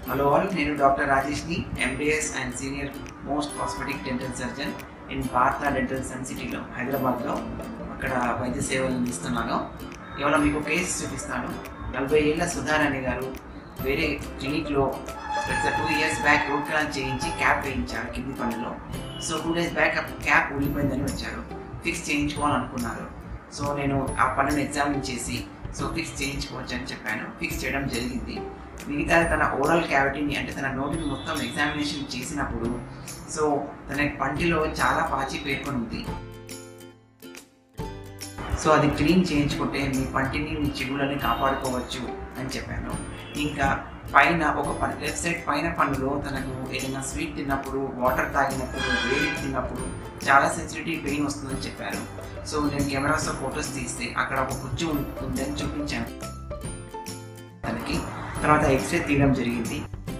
hello all నేను doctor రాజేష్ని MBS and senior most cosmetic dental surgeon in Bharat dental sun సిటీలో హైదరాబాద్లో అక్కడ వైద్య సేవలు అందిస్తున్నాను ఇవాళ మీకు కేసు చూపిస్తాను నలభై ఏళ్ళ సుధారాణి గారు వేరే క్లినిక్లో two years back root canal చేయించి క్యాప్ వేయించారు కింది పనులో సో టూ డేస్ బ్యాక్ ఆ క్యాప్ ఊడిపోయిందని వచ్చారు ఫిక్స్ చేయించుకోవాలనుకున్నారు సో నేను ఆ పనులను ఎగ్జామిన్ చేసి సో ఫిక్స్ చేయించుకోవచ్చు అని చెప్పాను ఫిక్స్ చేయడం జరిగింది మిగతా తన ఓరల్ క్యావిటీని అంటే తన నోటిని మొత్తం ఎగ్జామినేషన్ చేసినప్పుడు సో తన పంటిలో చాలా పాచి పేర్కొని ఉంది సో అది క్లీన్ చేయించుకుంటే మీ పంటిని మీ చిగుళ్ళని కాపాడుకోవచ్చు అని చెప్పాను ఇంకా పైన ఒక పన్ను లెఫ్ట్ సైడ్ పైన పన్నులో తనకు ఏదైనా స్వీట్ తిన్నప్పుడు వాటర్ తాగినప్పుడు వేడి తిన్నప్పుడు చాలా సెన్సిటివ్ పెయిన్ వస్తుందని చెప్పారు సో నేను కెమెరాస్తో ఫొటోస్ తీస్తే అక్కడ ఒక కుచ్చు ఉందని చూపించాను తనకి తర్వాత ఎక్స్రే తీయడం జరిగింది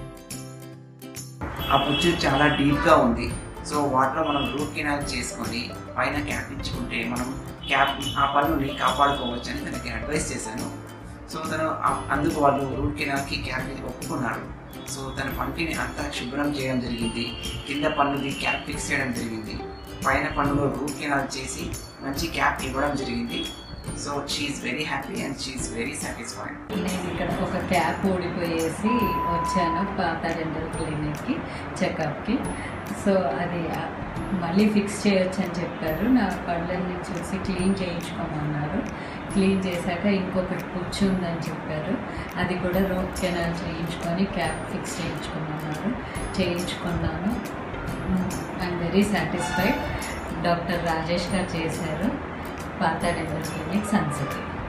ఆ పుచ్చు చాలా డీప్గా ఉంది సో వాటిలో మనం రూట్ కెనాల్ చేసుకొని పైన క్యాప్ ఇచ్చుకుంటే మనం క్యాప్ ఆ పన్నుని కాపాడుకోవచ్చు అని తనకి అడ్వైస్ చేశాను సో తను ఆ- అందుకు వాళ్ళు రూట్ కెనాల్కి క్యాప్ ఒప్పుకున్నారు సో తన పంటిని అంతా శుభ్రం చేయడం జరిగింది కింద పన్నుది క్యాప్ ఫిక్స్ చేయడం జరిగింది పైన పన్నులో రూట్ కెనాల్ చేసి మంచి క్యాప్ ఇవ్వడం జరిగింది so she very happy and she very satisfied నేను ఇక్కడ ఒక క్యాప్ ఊడిపోయేసి వచ్చాను పాత డెంటల్ క్లినిక్కి చెకప్కి సో అది ఆ, మళ్ళీ ఫిక్స్ చేయొచ్చు అని చెప్పారు నా పళ్ళని చూసి క్లీన్ చేయించుకోమన్నారు క్లీన్ చేశాక ఇంకొకటి పుచ్చు ఉందని చెప్పారు అది కూడా రోడ్ కెనాల్ చేయించుకొని క్యాప్ ఫిక్స్ చేయించుకోమన్నారు చేయించుకున్నాను I'm very satisfied doctor Rajesh garu చేశారు పాత డెంటల్ క్లినిక్ సన్సిటీ